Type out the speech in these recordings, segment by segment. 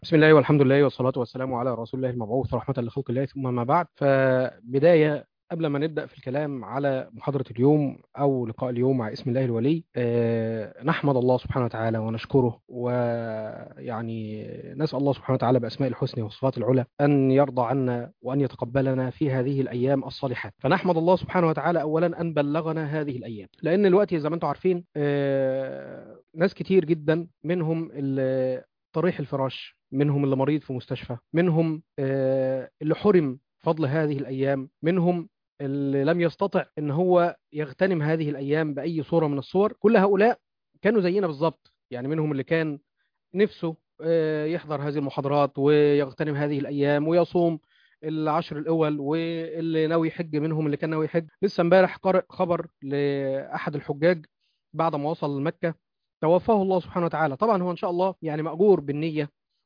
بسم الله والحمد لله والصلاة والسلام على رسول الله المبعوث رحمة لخلق الله ثم ما بعد فبداية قبل ما نبدأ في الكلام على محاضرة اليوم أو لقاء اليوم مع اسم الله الولي آه، نحمد الله سبحانه وتعالى ونشكره ويعني نسأل الله سبحانه وتعالى بأسماء الحسنى والصفات العلى أن يرضى عنا وأن يتقبلنا في هذه الأيام الصالحات فنحمد الله سبحانه وتعالى أولا أن بلغنا هذه الأيام لأن الوقت زي ما أنتم عارفين آه، ناس كتير جدا منهم اللي طريح الفراش منهم اللي مريض في مستشفى منهم آه، اللي حرم فضل هذه الأيام منهم اللي لم يستطع ان هو يغتنم هذه الايام باي صوره من الصور كل هؤلاء كانوا زينا بالظبط يعني منهم اللي كان نفسه آه، يحضر هذه المحاضرات ويغتنم هذه الايام ويصوم العشر الاول واللي ناوي يحج منهم اللي كان ناوي يحج لسه امبارح قرأ خبر لاحد الحجاج بعد ما وصل مكه توفاه الله سبحانه وتعالى طبعا هو ان شاء الله يعني مأجور بالنية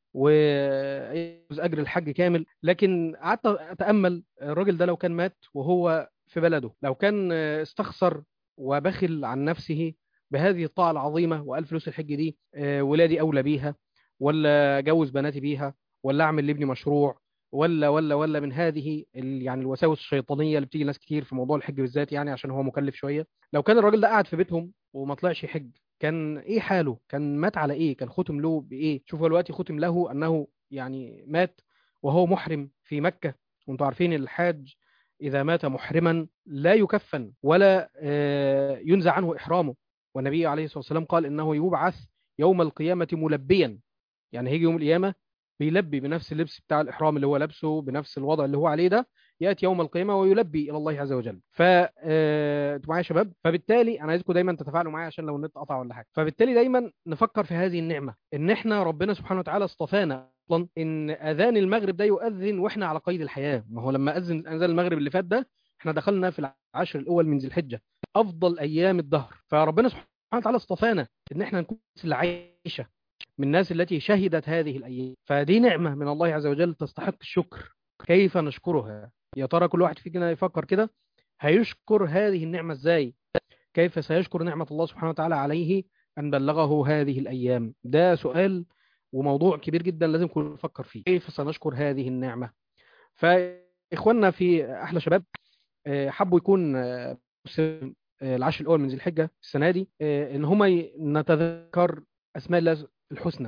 ويجوز اجر الحج كامل لكن قعدت اتامل الراجل ده لو كان مات وهو في بلده لو كان استخسر وبخل عن نفسه بهذه الطاعه العظيمه وقال فلوس الحج دي آه، ولادي اولى بيها ولا جوز بناتي بيها ولا اعمل لابني مشروع ولا ولا ولا من هذه ال- يعني الوساوس الشيطانيه اللي بتيجي ناس كتير في موضوع الحج بالذات يعني عشان هو مكلف شويه لو كان الراجل ده قاعد في بيتهم وما طلعش يحج كان ايه حاله كان مات على ايه كان ختم له بايه شوفوا دلوقتي ختم له انه يعني مات وهو محرم في مكة وانتم عارفين الحاج اذا مات محرما لا يكفن ولا آه، ينزع عنه احرامه والنبي عليه الصلاة والسلام قال انه يبعث يوم القيامة ملبيا يعني هيجي يوم القيامة بيلبي بنفس اللبس بتاع الإحرام اللي هو لابسه بنفس الوضع اللي هو عليه ده يأتي يوم القيامة ويلبي إلى الله عز وجل ف آه، انتوا معايا يا شباب فبالتالي أنا عايزكم دايما تتفاعلوا معايا عشان لو النت قطع ولا حاجة فبالتالي دايما نفكر في هذه النعمة إن إحنا ربنا سبحانه وتعالى اصطفانا أصلا إن أذان المغرب ده يؤذن وإحنا على قيد الحياة ما هو لما أذن أذان المغرب اللي فات ده إحنا دخلنا في العشر الأول من ذي الحجة أفضل أيام الدهر فربنا سبحانه وتعالى اصطفانا إن إحنا نكون الناس اللي عايشة من الناس التي شهدت هذه الأيام فدي نعمة من الله عز وجل تستحق الشكر كيف نشكرها يا ترى كل واحد فينا يفكر كده هيشكر هذه النعمة ازاي كيف سيشكر نعمة الله سبحانه وتعالى عليه أن بلغه هذه الأيام ده سؤال وموضوع كبير جدا لازم كلنا نفكر فيه كيف سنشكر هذه النعمة فإخواننا في أحلى شباب آه، حبوا يكون آه، مسلم، آه، العشر الأول من ذي الحجة السنة دي آه، إن هما ي- نتذكر أسماء الله الحسنى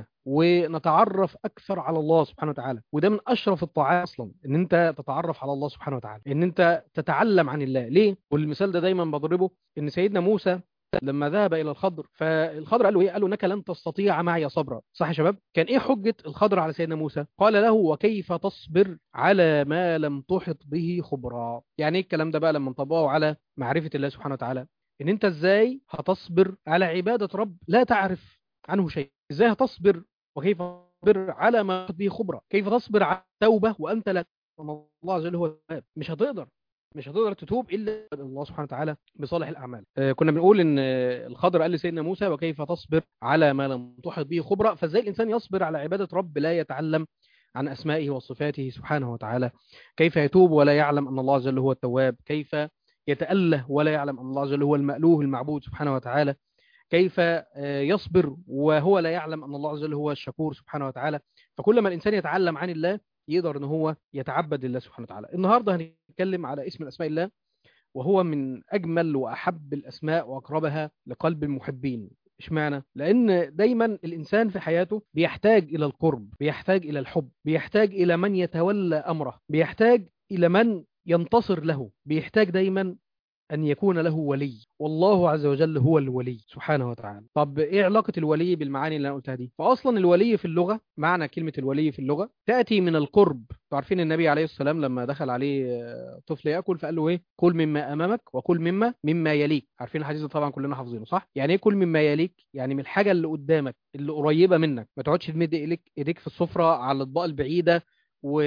ونتعرف أكثر على الله سبحانه وتعالى وده من أشرف الطاعات أصلا إن أنت تتعرف على الله سبحانه وتعالى إن أنت تتعلم عن الله ليه؟ والمثال ده دايما بضربه إن سيدنا موسى لما ذهب الى الخضر فالخضر قال له ايه قال له انك لن تستطيع معي صبرا صح يا شباب كان ايه حجه الخضر على سيدنا موسى قال له وكيف تصبر على ما لم تحط به خبرا يعني ايه الكلام ده بقى لما نطبقه على معرفه الله سبحانه وتعالى ان انت ازاي هتصبر على عباده رب لا تعرف عنه شيء ازاي هتصبر وكيف تصبر على ما تحط به خبرا كيف تصبر على التوبه وانت لا الله عز وجل هو التواب مش هتقدر مش هتقدر تتوب الا الله سبحانه وتعالى بصالح الاعمال آه، كنا بنقول ان آه، الخضر قال لسيدنا موسى وكيف تصبر على ما لم تحط به خبرا فازاي الانسان يصبر على عباده رب لا يتعلم عن اسمائه وصفاته سبحانه وتعالى كيف يتوب ولا يعلم ان الله عز وجل هو التواب كيف يتأله ولا يعلم ان الله عز وجل هو المألوه المعبود سبحانه وتعالى كيف آه، يصبر وهو لا يعلم ان الله عز وجل هو الشكور سبحانه وتعالى فكل ما الانسان يتعلم عن الله يقدر ان هو يتعبد لله سبحانه وتعالى النهارده هنتكلم على اسم من اسماء الله وهو من أجمل وأحب الأسماء وأقربها لقلب المحبين اشمعنى؟ لأن دايما الإنسان في حياته بيحتاج إلى القرب بيحتاج إلى الحب بيحتاج إلى من يتولى أمره بيحتاج إلى من ينتصر له بيحتاج دايما أن يكون له ولي والله عز وجل هو الولي سبحانه وتعالى طب إيه علاقة الولي بالمعاني اللي أنا قلتها دي فأصلا الولي في اللغة معنى كلمة الولي في اللغة تأتي من القرب انتوا عارفين النبي عليه السلام لما دخل عليه آه، طفل يأكل فقال له إيه كل مما أمامك وكل مما مما يليك عارفين الحديث ده طبعا كلنا حافظينه صح يعني إيه كل مما يليك يعني من الحاجة اللي قدامك اللي قريبة منك ما تقعدش تمد إيديك إيديك في السفرة على الأطباق البعيدة و...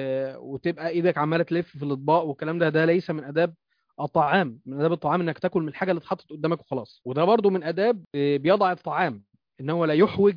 وتبقى إيدك عمالة تلف في الأطباق والكلام ده ده ليس من آداب الطعام من آداب الطعام إنك تاكل من الحاجة اللي اتحطت قدامك وخلاص وده برضو من آداب آه، بيضع الطعام ان هو لا يحوج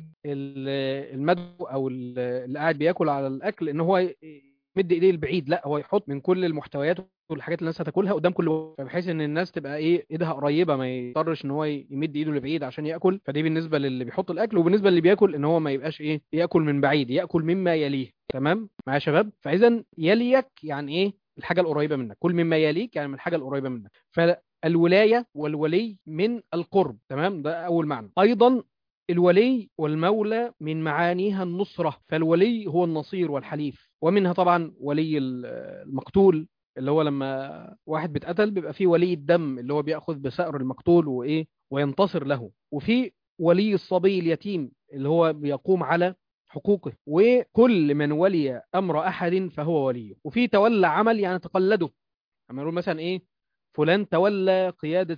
ال- المدعو او ال- اللي قاعد بياكل على الاكل ان هو ي- يمد ايديه البعيد لا هو يحط من كل المحتويات والحاجات اللي الناس هتاكلها قدام كل واحد فبحيث ان الناس تبقى ايه ايدها قريبه ما يضطرش ان هو يمد ايده لبعيد عشان ياكل فدي بالنسبه للي بيحط الاكل وبالنسبه للي بياكل ان هو ما يبقاش ايه ياكل من بعيد ياكل مما يليه تمام معايا يا شباب فاذا يليك يعني ايه الحاجه القريبه منك كل مما يليك يعني من الحاجه القريبه منك فالولايه والولي من القرب تمام ده اول معنى ايضا الولي والمولى من معانيها النصرة فالولي هو النصير والحليف ومنها طبعا ولي المقتول اللي هو لما واحد بيتقتل بيبقى فيه ولي الدم اللي هو بياخذ بسائر المقتول وايه وينتصر له وفي ولي الصبي اليتيم اللي هو بيقوم على حقوقه وكل من ولي امر احد فهو وليه وفي تولى عمل يعني تقلده اما نقول مثلا ايه فلان تولى قيادة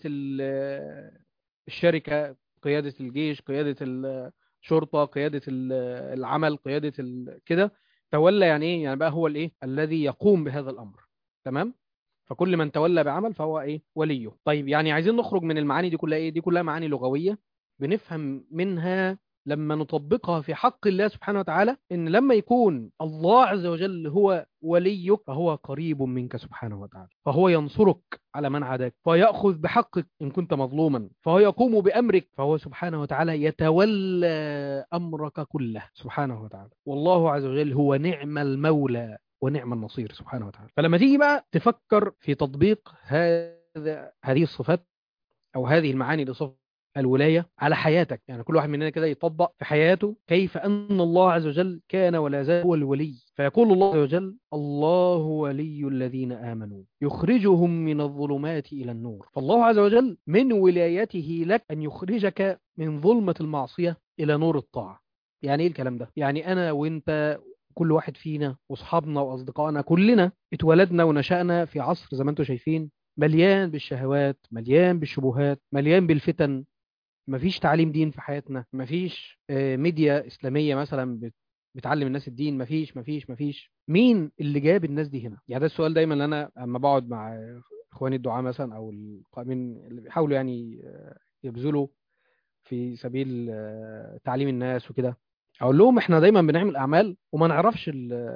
الشركة قيادة الجيش قيادة الشرطة قيادة العمل قيادة كده تولى يعني ايه يعني بقى هو الايه الذي يقوم بهذا الامر تمام فكل من تولى بعمل فهو ايه وليه طيب يعني عايزين نخرج من المعاني دي كلها ايه دي كلها معاني لغوية بنفهم منها لما نطبقها في حق الله سبحانه وتعالى ان لما يكون الله عز وجل هو وليك فهو قريب منك سبحانه وتعالى فهو ينصرك على من عاداك فيأخذ بحقك إن كنت مظلوما فهو يقوم بأمرك فهو سبحانه وتعالى يتولى أمرك كله سبحانه وتعالى والله عز وجل هو نعم المولى ونعم النصير سبحانه وتعالى فلما تيجي بقى تفكر في تطبيق هذا هذه الصفات أو هذه المعاني لصفة الولاية على حياتك يعني كل واحد مننا كده يطبق في حياته كيف أن الله عز وجل كان ولا زال هو الولي فيقول الله عز وجل الله ولي الذين آمنوا يخرجهم من الظلمات إلى النور فالله عز وجل من ولايته لك أن يخرجك من ظلمة المعصية إلى نور الطاعة يعني إيه الكلام ده؟ يعني أنا وإنت كل واحد فينا واصحابنا واصدقائنا كلنا اتولدنا ونشأنا في عصر زي ما انتم شايفين مليان بالشهوات مليان بالشبهات مليان بالفتن مفيش تعليم دين في حياتنا مفيش ميديا إسلامية مثلا بتعلم الناس الدين مفيش مفيش مفيش مين اللي جاب الناس دي هنا يعني ده السؤال دايما اللي انا اما بقعد مع اخواني الدعاء مثلا او القائمين اللي بيحاولوا يعني يبذلوا في سبيل تعليم الناس وكده اقول لهم احنا دايما بنعمل اعمال وما نعرفش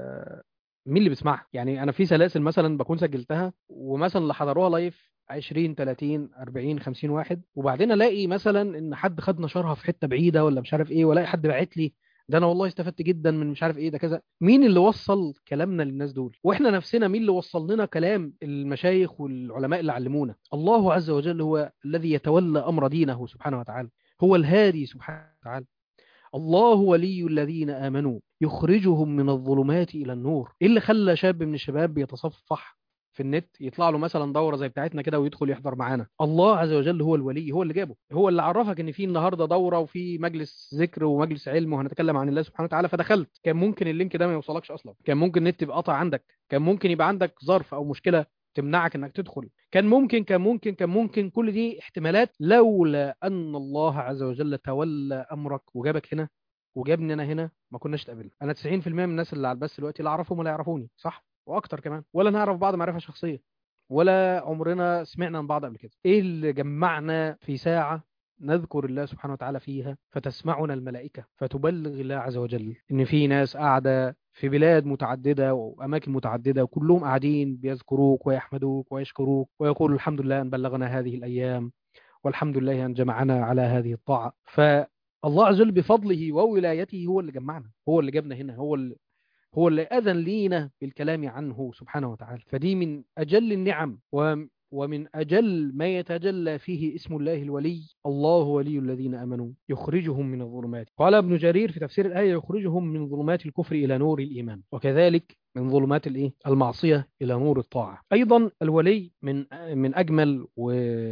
مين اللي بيسمعها يعني انا في سلاسل مثلا بكون سجلتها ومثلا اللي حضروها لايف 20 30 40 50 واحد وبعدين الاقي مثلا ان حد خد نشرها في حته بعيده ولا مش عارف ايه والاقي حد باعت لي ده انا والله استفدت جدا من مش عارف ايه ده كذا مين اللي وصل كلامنا للناس دول واحنا نفسنا مين اللي وصل لنا كلام المشايخ والعلماء اللي علمونا الله عز وجل هو الذي يتولى امر دينه سبحانه وتعالى هو الهادي سبحانه وتعالى الله ولي الذين آمنوا يخرجهم من الظلمات إلى النور إيه اللي خلى شاب من الشباب بيتصفح في النت يطلع له مثلا دوره زي بتاعتنا كده ويدخل يحضر معانا الله عز وجل هو الولي هو اللي جابه هو اللي عرفك ان في النهارده دوره وفي مجلس ذكر ومجلس علم وهنتكلم عن الله سبحانه وتعالى فدخلت كان ممكن اللينك ده ما يوصلكش اصلا كان ممكن النت يبقى قطع عندك كان ممكن يبقى عندك ظرف او مشكله تمنعك انك تدخل كان ممكن كان ممكن كان ممكن كل دي احتمالات لولا ان الله عز وجل تولى امرك وجابك هنا وجابني انا هنا ما كناش اتقابلنا انا 90% من الناس اللي على البث دلوقتي لا اعرفهم ولا يعرفوني صح واكتر كمان ولا نعرف بعض معرفه شخصيه ولا عمرنا سمعنا عن بعض قبل كده ايه اللي جمعنا في ساعه نذكر الله سبحانه وتعالى فيها فتسمعنا الملائكة فتبلغ الله عز وجل إن في ناس قاعدة في بلاد متعددة وأماكن متعددة وكلهم قاعدين بيذكروك ويحمدوك ويشكروك ويقولوا الحمد لله أن بلغنا هذه الأيام والحمد لله أن جمعنا على هذه الطاعة فالله عز وجل بفضله وولايته هو اللي جمعنا هو اللي جابنا هنا هو اللي هو اللي أذن لينا بالكلام عنه سبحانه وتعالى فدي من أجل النعم ومن أجل ما يتجلى فيه اسم الله الولي الله ولي الذين أمنوا يخرجهم من الظلمات قال ابن جرير في تفسير الآية يخرجهم من ظلمات الكفر إلى نور الإيمان وكذلك من ظلمات الايه المعصيه الى نور الطاعه ايضا الولي من من اجمل و...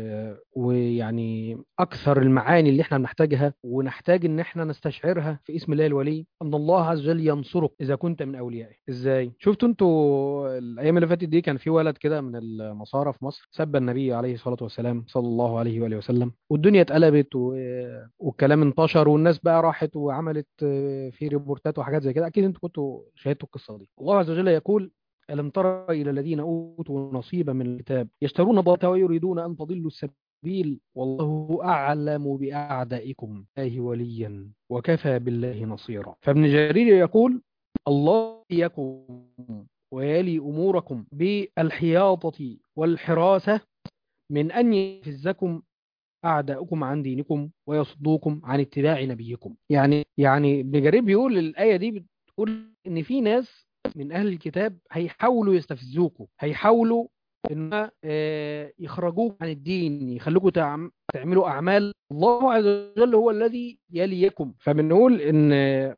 ويعني اكثر المعاني اللي احنا بنحتاجها ونحتاج ان احنا نستشعرها في اسم الله الولي ان الله عز وجل ينصرك اذا كنت من اوليائه ازاي شفتوا انتوا الايام اللي فاتت دي كان في ولد كده من النصارى في مصر سب النبي عليه الصلاه والسلام صلى الله عليه واله وسلم والدنيا اتقلبت و... والكلام انتشر والناس بقى راحت وعملت في ريبورتات وحاجات زي كده اكيد انتوا كنتوا شاهدتوا القصه دي الله عز وجل يقول ألم تر إلى الذين أوتوا نصيبا من الكتاب يشترون ضاتا ويريدون أن تضلوا السبيل والله أعلم بأعدائكم الله وليا وكفى بالله نصيرا فابن جرير يقول الله يكم ويلي أموركم بالحياطة والحراسة من أن يفزكم أعداؤكم عن دينكم ويصدوكم عن اتباع نبيكم يعني يعني ابن جرير بيقول الآية دي بتقول إن في ناس من أهل الكتاب هيحاولوا يستفزوكم هيحاولوا إن آه، يخرجوك عن الدين يخلوكم تعم- تعملوا أعمال الله عز وجل هو الذي يليكم فبنقول إن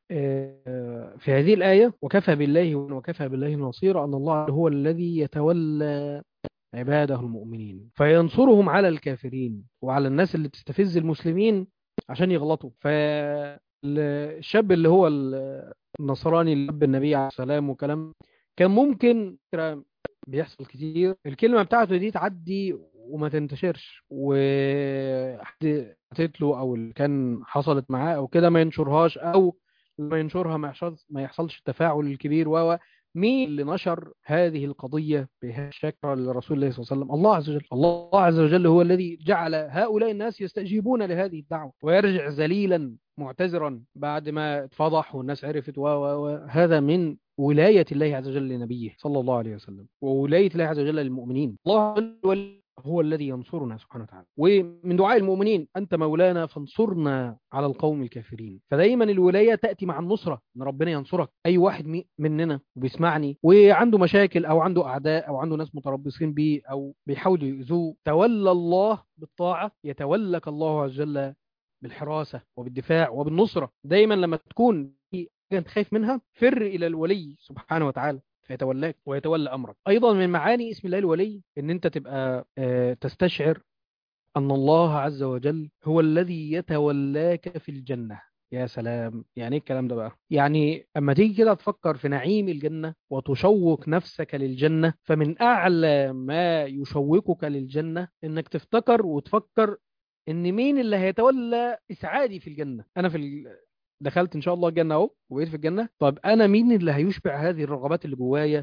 آه، في هذه الآية وكفى بالله وكفى بالله نصيرا أن الله هو الذي يتولى عباده المؤمنين فينصرهم على الكافرين وعلى الناس اللي بتستفز المسلمين عشان يغلطوا فالشاب اللي هو ال- النصراني اللي لب النبي عليه السلام وكلام كان ممكن فكرة بيحصل كتير الكلمة بتاعته دي تعدي وما تنتشرش وحد حطيت له او اللي كان حصلت معاه او كده ما ينشرهاش او لما ينشرها ما يحصلش ما يحصلش التفاعل الكبير و مين اللي نشر هذه القضية بهذا الشكل لرسول الله صلى الله عليه وسلم الله عز وجل الله عز وجل هو الذي جعل هؤلاء الناس يستجيبون لهذه الدعوة ويرجع ذليلا معتذرا بعد ما اتفضح والناس عرفت و- و- وهذا من ولاية الله عز وجل لنبيه صلى الله عليه وسلم وولاية الله عز وجل للمؤمنين الله عز وجل هو الذي ينصرنا سبحانه وتعالى ومن دعاء المؤمنين أنت مولانا فانصرنا على القوم الكافرين فدايما الولاية تأتي مع النصرة ان ربنا ينصرك أي واحد مي- مننا وبيسمعني وعنده مشاكل أو عنده أعداء أو عنده ناس متربصين بيه أو بيحاولوا يؤذوه تولى الله بالطاعة يتولك الله عز وجل بالحراسة وبالدفاع وبالنصرة دايما لما تكون في حاجة انت خايف منها فر إلى الولي سبحانه وتعالى فيتولاك ويتولى أمرك أيضا من معاني اسم الله الولي إن أنت تبقى آه، تستشعر أن الله عز وجل هو الذي يتولاك في الجنة يا سلام يعني ايه الكلام ده بقى يعني اما تيجي كده تفكر في نعيم الجنة وتشوق نفسك للجنة فمن اعلى ما يشوقك للجنة انك تفتكر وتفكر ان مين اللي هيتولى اسعادي في الجنة انا في ال... دخلت ان شاء الله الجنة اهو وبقيت في الجنة طب انا مين اللي هيشبع هذه الرغبات اللي جوايا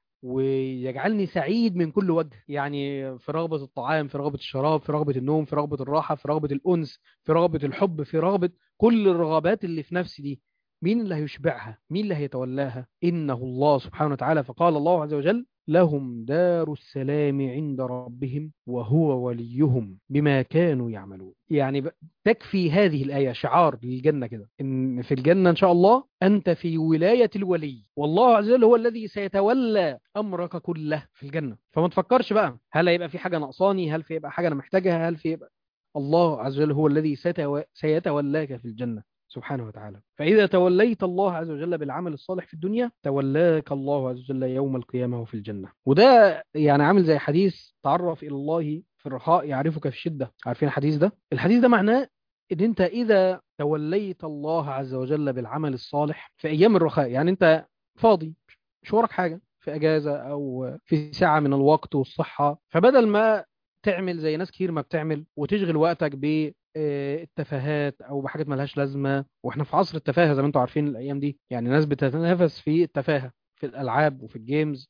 ويجعلني سعيد من كل وجه يعني في رغبة الطعام في رغبة الشراب في رغبة النوم في رغبة الراحة في رغبة الأنس في رغبة الحب في رغبة كل الرغبات اللي في نفسي دي مين اللي هيشبعها مين اللي هيتولاها إنه الله سبحانه وتعالى فقال الله عز وجل لهم دار السلام عند ربهم وهو وليهم بما كانوا يعملون يعني ب- تكفي هذه الآية شعار للجنة كده إن في الجنة إن شاء الله أنت في ولاية الولي والله عز وجل هو الذي سيتولى أمرك كله في الجنة فما تفكرش بقى هل هيبقى في حاجة ناقصاني هل في يبقى حاجة أنا محتاجها هل في يبقى الله عز وجل هو الذي ستو... سيتولاك في الجنة سبحانه وتعالى فإذا توليت الله عز وجل بالعمل الصالح في الدنيا تولاك الله عز وجل يوم القيامة وفي الجنة وده يعني عامل زي حديث تعرف إلى الله في الرخاء يعرفك في الشدة عارفين الحديث ده الحديث ده معناه ان انت اذا توليت الله عز وجل بالعمل الصالح في ايام الرخاء يعني انت فاضي مش وراك حاجة في اجازة او في ساعة من الوقت والصحة فبدل ما تعمل زي ناس كتير ما بتعمل وتشغل وقتك ب آه، التفاهات او بحاجات ملهاش لازمه واحنا في عصر التفاهه زي ما انتم عارفين الايام دي يعني ناس بتتنافس في التفاهه في الالعاب وفي الجيمز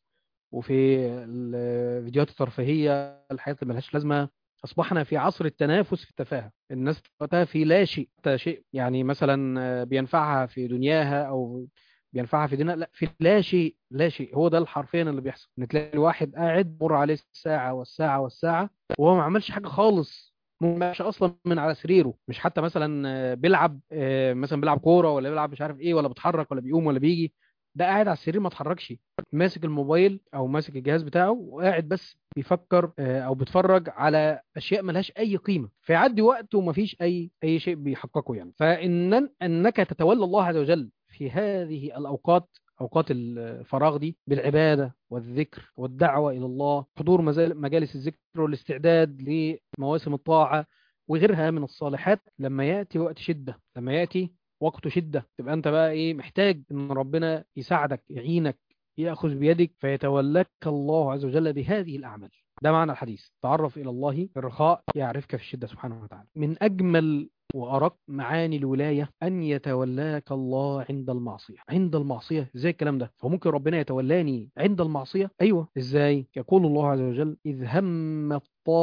وفي الفيديوهات الترفيهيه الحاجات اللي ملهاش لازمه اصبحنا في عصر التنافس في التفاهه الناس وقتها في لا شيء حتى شيء يعني مثلا آه، بينفعها في دنياها او بينفعها في دينها لا في لا شيء لا شيء هو ده حرفيا اللي بيحصل ان تلاقي الواحد قاعد مر عليه الساعه والساعه والساعه وهو ما عملش حاجه خالص مش اصلا من على سريره مش حتى مثلا آه، بيلعب آه، مثلا بيلعب كوره ولا بيلعب مش عارف ايه ولا بيتحرك ولا بيقوم ولا بيجي ده قاعد على السرير ما اتحركش ماسك الموبايل او ماسك الجهاز بتاعه وقاعد بس بيفكر آه، او بيتفرج على اشياء ملهاش اي قيمه فيعدي وقت ومفيش اي اي شيء بيحققه يعني فان انك تتولى الله عز وجل في هذه الاوقات اوقات الفراغ دي بالعباده والذكر والدعوه الى الله حضور مزال- مجالس الذكر والاستعداد لمواسم الطاعه وغيرها من الصالحات لما ياتي وقت شده لما ياتي وقت شده تبقى انت بقى ايه محتاج ان ربنا يساعدك يعينك ياخذ بيدك فيتولاك الله عز وجل بهذه الاعمال ده معنى الحديث تعرف الى الله في الرخاء يعرفك في الشده سبحانه وتعالى من اجمل وأرق معاني الولاية أن يتولاك الله عند المعصية عند المعصية إزاي الكلام ده فممكن ربنا يتولاني عند المعصية أيوة إزاي يقول الله عز وجل إذ هم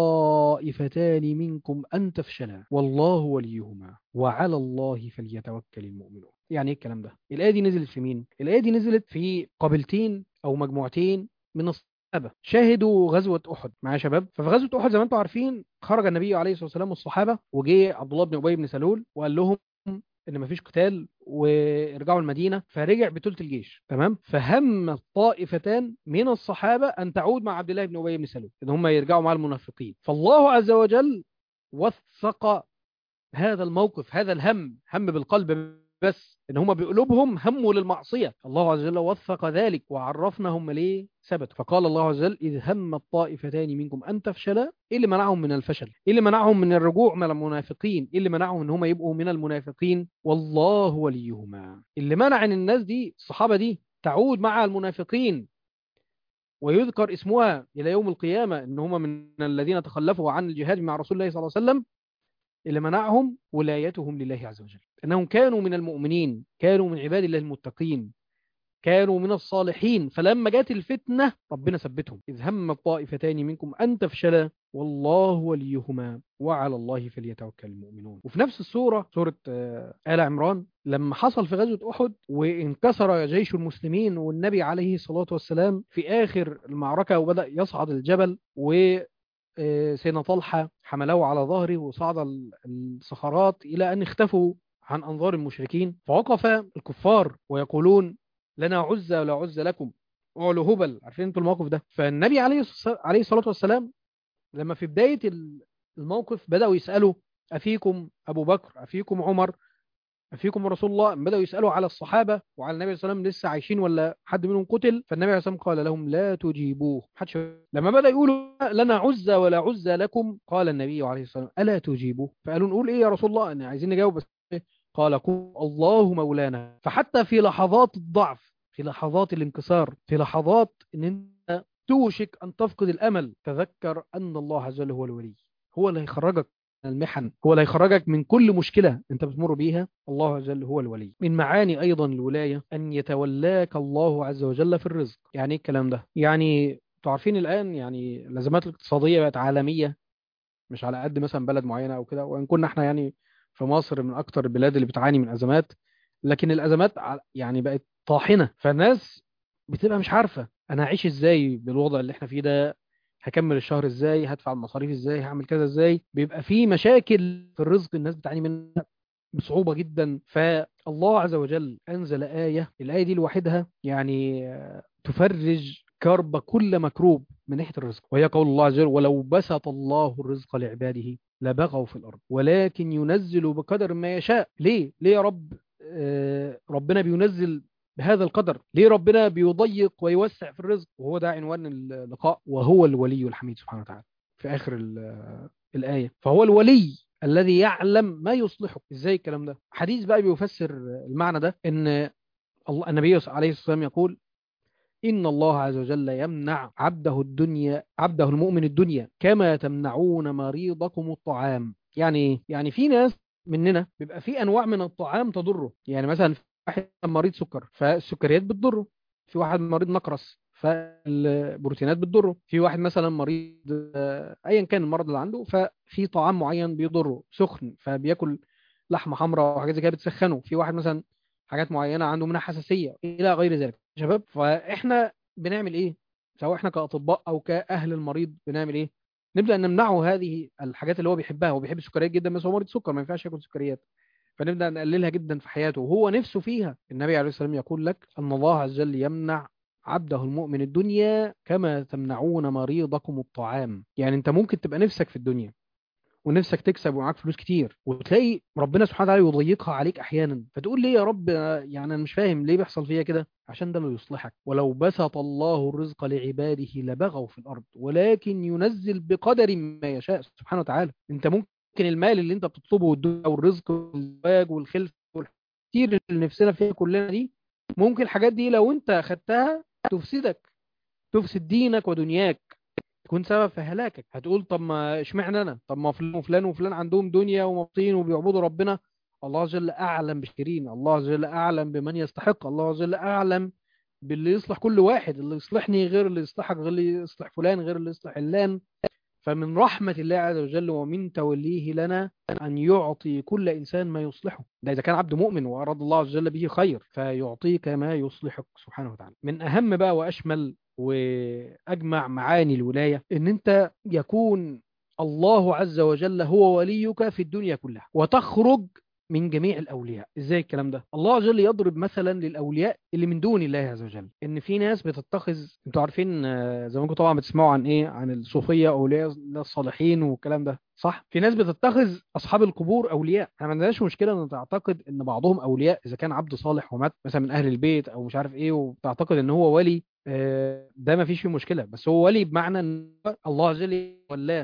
الطائفتان منكم أن تفشلا والله وليهما وعلى الله فليتوكل المؤمنون يعني ايه الكلام ده الآية دي نزلت في مين الآية دي نزلت في قبيلتين او مجموعتين من الصحابه شاهدوا غزوه احد معايا يا شباب ففي غزوه احد زي ما انتم عارفين خرج النبي عليه الصلاه والسلام والصحابه وجه عبد الله بن ابي بن سلول وقال لهم ان مفيش قتال وارجعوا المدينه فرجع بثلث الجيش تمام فهم الطائفتان من الصحابه ان تعود مع عبد الله بن ابي بن سلول ان هم يرجعوا مع المنافقين فالله عز وجل وثق هذا الموقف هذا الهم هم بالقلب بس ان هم بقلوبهم هموا للمعصيه الله عز وجل وثق ذلك وعرفنا هم ليه ثبتوا فقال الله عز وجل اذ هم الطائفتان منكم ان تفشلا ايه اللي منعهم من الفشل ايه اللي منعهم من الرجوع من المنافقين ايه اللي منعهم ان هم يبقوا من المنافقين والله وليهما اللي منع ان الناس دي الصحابه دي تعود مع المنافقين ويذكر اسمها الى يوم القيامه ان هم من الذين تخلفوا عن الجهاد مع رسول الله صلى الله عليه وسلم اللي منعهم ولايتهم لله عز وجل انهم كانوا من المؤمنين كانوا من عباد الله المتقين كانوا من الصالحين فلما جت الفتنة ربنا ثبتهم إذ هم الطائفتان منكم أن تفشلا والله وليهما وعلى الله فليتوكل المؤمنون وفي نفس السورة سورة آل عمران لما حصل في غزوة أحد وانكسر جيش المسلمين والنبي عليه الصلاة والسلام في آخر المعركة وبدأ يصعد الجبل و سيدنا طلحة حملوه على ظهره وصعد الصخرات إلى أن اختفوا عن أنظار المشركين فوقف الكفار ويقولون لنا عزة ولا عزة لكم اعلوا هبل عارفين انتوا الموقف ده فالنبي عليه عليه الصلاة والسلام لما في بداية الموقف بدأوا يسألوا أفيكم أبو بكر أفيكم عمر أفيكم رسول الله بدأوا يسألوا على الصحابة وعلى النبي صلى الله عليه وسلم لسه عايشين ولا حد منهم قتل فالنبي عليه الصلاة والسلام قال لهم لا تجيبوه حدش لما بدأ يقولوا لنا عزة ولا عزة لكم قال النبي عليه الصلاة والسلام ألا تجيبوه فقالوا نقول إيه يا رسول الله أن عايزين نجاوب بس قال قل الله مولانا فحتى في لحظات الضعف في لحظات الانكسار في لحظات ان انت توشك ان تفقد الامل تذكر ان الله عز وجل هو الولي هو اللي هيخرجك من المحن هو اللي هيخرجك من كل مشكلة انت بتمر بيها الله عز وجل هو الولي من معاني ايضا الولاية ان يتولاك الله عز وجل في الرزق يعني ايه الكلام ده يعني تعرفين الان يعني الازمات الاقتصادية بقت عالمية مش على قد مثلا بلد معينة او كده وان كنا احنا يعني في مصر من اكتر البلاد اللي بتعاني من ازمات لكن الازمات يعني بقت طاحنة فالناس بتبقى مش عارفة انا هعيش ازاي بالوضع اللي احنا فيه ده هكمل الشهر ازاي هدفع المصاريف ازاي هعمل كذا ازاي بيبقى في مشاكل في الرزق الناس بتعاني منها بصعوبة جدا فالله عز وجل أنزل آية الآية دي لوحدها يعني تفرج كرب كل مكروب من ناحية الرزق وهي قول الله عز وجل ولو بسط الله الرزق لعباده لبغوا في الأرض ولكن ينزل بقدر ما يشاء ليه؟ ليه يا رب آه ربنا بينزل بهذا القدر ليه ربنا بيضيق ويوسع في الرزق وهو ده عنوان اللقاء وهو الولي الحميد سبحانه وتعالى في آخر الآية فهو الولي الذي يعلم ما يصلحه ازاي الكلام ده حديث بقى بيفسر المعنى ده ان النبي عليه الصلاة والسلام يقول إن الله عز وجل يمنع عبده الدنيا عبده المؤمن الدنيا كما تمنعون مريضكم الطعام يعني يعني في ناس مننا بيبقى في انواع من الطعام تضره يعني مثلا واحد مريض سكر فالسكريات بتضره في واحد مريض نقرس فالبروتينات بتضره في واحد مثلا مريض ايا كان المرض اللي عنده ففي طعام معين بيضره سخن فبياكل لحمه حمراء وحاجات زي كده بتسخنه في واحد مثلا حاجات معينه عنده منها حساسيه الى غير ذلك شباب فاحنا بنعمل ايه سواء احنا كاطباء او كاهل المريض بنعمل ايه نبدا نمنعه هذه الحاجات اللي هو بيحبها هو بيحب السكريات جدا بس هو مريض سكر ما ينفعش ياكل سكريات فنبدا نقللها جدا في حياته وهو نفسه فيها النبي عليه الصلاه والسلام يقول لك ان الله عز وجل يمنع عبده المؤمن الدنيا كما تمنعون مريضكم الطعام يعني انت ممكن تبقى نفسك في الدنيا ونفسك تكسب ومعاك فلوس كتير وتلاقي ربنا سبحانه وتعالى يضيقها عليك احيانا فتقول ليه يا رب يعني انا مش فاهم ليه بيحصل فيا كده عشان ده اللي يصلحك ولو بسط الله الرزق لعباده لبغوا في الارض ولكن ينزل بقدر ما يشاء سبحانه وتعالى انت ممكن المال اللي انت بتطلبه والدنيا والرزق والزواج والخلف والكتير اللي نفسنا فيها كلنا دي ممكن الحاجات دي لو انت اخدتها تفسدك تفسد دينك ودنياك تكون سبب في هلاكك هتقول طب ما اشمعنى انا طب ما فلان وفلان وفلان عندهم دنيا ومبسوطين وبيعبدوا ربنا الله عز وجل اعلم بالشرين الله عز وجل اعلم بمن يستحق الله عز وجل اعلم باللي يصلح كل واحد اللي يصلحني غير اللي يصلحك غير اللي يصلح فلان غير اللي يصلح علان فمن رحمة الله عز وجل ومن توليه لنا أن يعطي كل إنسان ما يصلحه ده إذا كان عبد مؤمن وأراد الله عز وجل به خير فيعطيك ما يصلحك سبحانه وتعالى من أهم بقى وأشمل وأجمع معاني الولاية إن أنت يكون الله عز وجل هو وليك في الدنيا كلها وتخرج من جميع الأولياء إزاي الكلام ده الله عز وجل يضرب مثلا للأولياء اللي من دون الله عز وجل إن في ناس بتتخذ انتوا عارفين آه، زمانكم طبعا بتسمعوا عن إيه عن الصوفية أولياء الصالحين والكلام ده صح في ناس بتتخذ أصحاب القبور أولياء احنا ما عندناش مشكلة إن تعتقد إن بعضهم أولياء إذا كان عبد صالح ومات مثلا من أهل البيت أو مش عارف إيه وتعتقد إن هو ولي آه، ده ما فيش فيه مشكلة بس هو ولي بمعنى ان الله عز وجل ولاه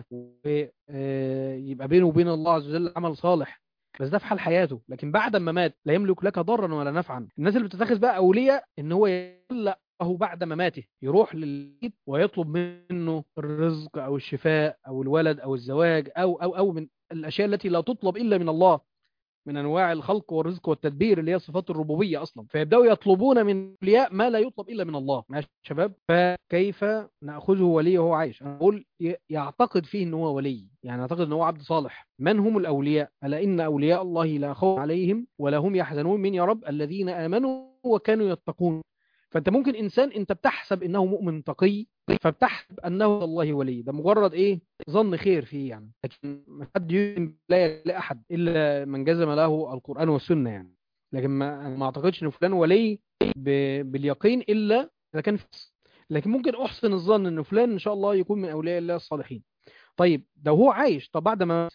ويبقى بينه وبين الله عز وجل عمل صالح بس ده في حال حياته لكن بعد ما مات لا يملك لك ضرا ولا نفعا الناس اللي بتتخذ بقى اولياء ان هو يلا له بعد مماته يروح للبيت ويطلب منه الرزق او الشفاء او الولد او الزواج او او او من الاشياء التي لا تطلب الا من الله من انواع الخلق والرزق والتدبير اللي هي صفات الربوبيه اصلا فيبداوا يطلبون من الاولياء ما لا يطلب الا من الله ماشي يا شباب فكيف ناخذه ولي وهو عايش انا بقول ي- يعتقد فيه ان هو ولي يعني يعتقد ان هو عبد صالح من هم الاولياء الا ان اولياء الله لا خوف عليهم ولا هم يحزنون من يا رب الذين امنوا وكانوا يتقون فانت ممكن انسان انت بتحسب انه مؤمن تقي فبتحسب انه الله ولي ده مجرد ايه ظن خير فيه يعني لكن ما حد يؤمن لا لاحد الا من جزم له القران والسنه يعني لكن ما أنا ما اعتقدش ان فلان ولي ب... باليقين الا اذا كان في لكن ممكن احسن الظن ان فلان ان شاء الله يكون من اولياء الله الصالحين طيب ده هو عايش طب بعد ما مات،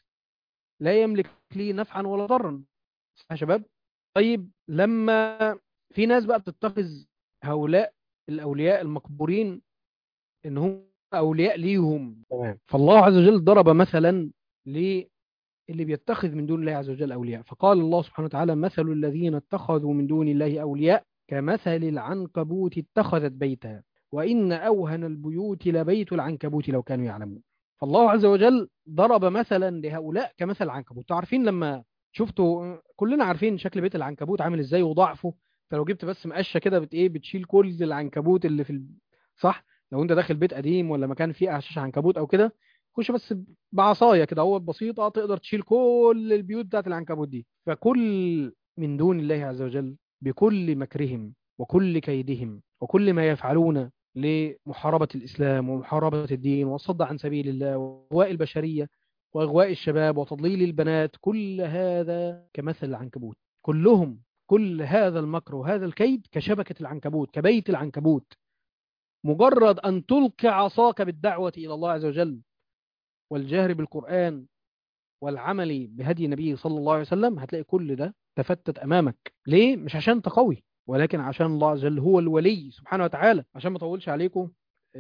لا يملك لي نفعا ولا ضرا صح يا شباب طيب لما في ناس بقى بتتخذ هؤلاء الاولياء المقبورين ان هم اولياء ليهم تمام فالله عز وجل ضرب مثلا للي بيتخذ من دون الله عز وجل اولياء فقال الله سبحانه وتعالى مثل الذين اتخذوا من دون الله اولياء كمثل العنكبوت اتخذت بيتها وان اوهن البيوت لبيت العنكبوت لو كانوا يعلمون فالله عز وجل ضرب مثلا لهؤلاء كمثل العنكبوت انتوا عارفين لما شفتوا كلنا عارفين شكل بيت العنكبوت عامل ازاي وضعفه انت لو جبت بس مقشه كده بت ايه بتشيل كل العنكبوت اللي في ال... صح لو انت داخل بيت قديم ولا مكان فيه اعشاش عنكبوت او كده خش بس بعصايه كده هو بسيطه تقدر تشيل كل البيوت بتاعت العنكبوت دي فكل من دون الله عز وجل بكل مكرهم وكل كيدهم وكل ما يفعلون لمحاربة الإسلام ومحاربة الدين والصد عن سبيل الله وإغواء البشرية وإغواء الشباب وتضليل البنات كل هذا كمثل العنكبوت كلهم كل هذا المكر وهذا الكيد كشبكة العنكبوت كبيت العنكبوت مجرد أن تلقي عصاك بالدعوة إلى الله عز وجل والجهر بالقرآن والعمل بهدي النبي صلى الله عليه وسلم هتلاقي كل ده تفتت أمامك ليه؟ مش عشان انت قوي ولكن عشان الله عز وجل هو الولي سبحانه وتعالى عشان ما اطولش عليكم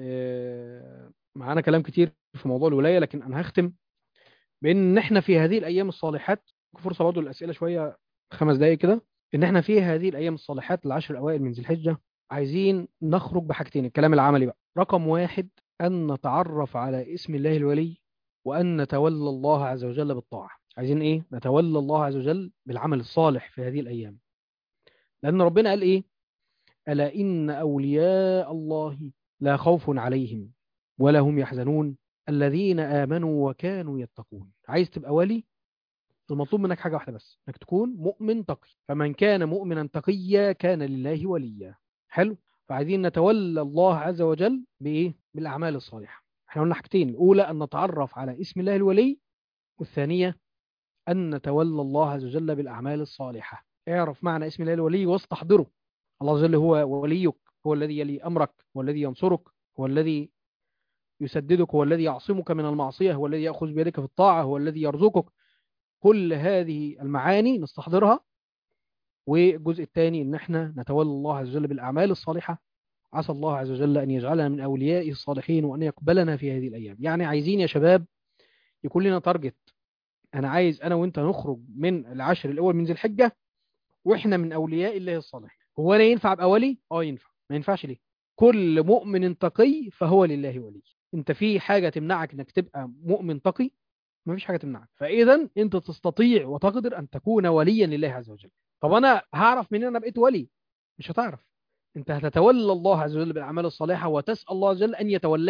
آه، معانا كلام كتير في موضوع الولاية لكن أنا هختم بأن احنا في هذه الأيام الصالحات فرصة برضه للأسئلة شوية خمس دقايق كده إن احنا في هذه الأيام الصالحات العشر الأوائل من ذي الحجة عايزين نخرج بحاجتين الكلام العملي بقى رقم واحد أن نتعرف على اسم الله الولي وأن نتولى الله عز وجل بالطاعة عايزين إيه؟ نتولى الله عز وجل بالعمل الصالح في هذه الأيام لأن ربنا قال إيه؟ ألا إن أولياء الله لا خوف عليهم ولا هم يحزنون الذين آمنوا وكانوا يتقون عايز تبقى ولي المطلوب منك حاجة واحدة بس انك تكون مؤمن تقي فمن كان مؤمنا تقيا كان لله وليا حلو فعايزين نتولى الله عز وجل بإيه؟ بالأعمال الصالحة احنا قلنا حاجتين الأولى أن نتعرف على اسم الله الولي والثانية أن نتولى الله عز وجل بالأعمال الصالحة اعرف معنى اسم الله الولي واستحضره الله عز وجل هو وليك هو الذي يلي أمرك هو الذي ينصرك هو الذي يسددك هو الذي يعصمك من المعصية هو الذي يأخذ بيدك في الطاعة هو الذي يرزقك كل هذه المعاني نستحضرها والجزء الثاني ان احنا نتولى الله عز وجل بالاعمال الصالحه عسى الله عز وجل ان يجعلنا من اوليائه الصالحين وان يقبلنا في هذه الايام يعني عايزين يا شباب يكون لنا تارجت انا عايز انا وانت نخرج من العشر الاول من ذي الحجه واحنا من اولياء الله الصالحين هو انا ينفع ابقى ولي اه ينفع ما ينفعش ليه كل مؤمن تقي فهو لله ولي انت في حاجه تمنعك انك تبقى مؤمن تقي ما فيش حاجه تمنعك فاذا انت تستطيع وتقدر ان تكون وليا لله عز وجل طب انا هعرف منين انا بقيت ولي مش هتعرف انت هتتولى الله عز وجل بالاعمال الصالحه وتسال الله عز وجل ان يتولاك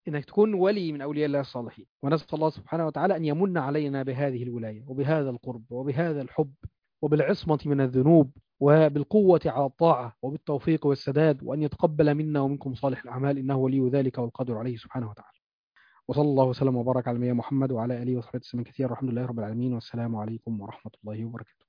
انك تكون ولي من اولياء الله الصالحين ونسال الله سبحانه وتعالى ان يمن علينا بهذه الولايه وبهذا القرب وبهذا الحب وبالعصمه من الذنوب وبالقوه على الطاعه وبالتوفيق والسداد وان يتقبل منا ومنكم صالح الاعمال انه ولي ذلك والقادر عليه سبحانه وتعالى وصلى الله وسلم وبارك على نبينا محمد وعلى اله وصحبه وسلم كثيرا والحمد لله رب العالمين والسلام عليكم ورحمه الله وبركاته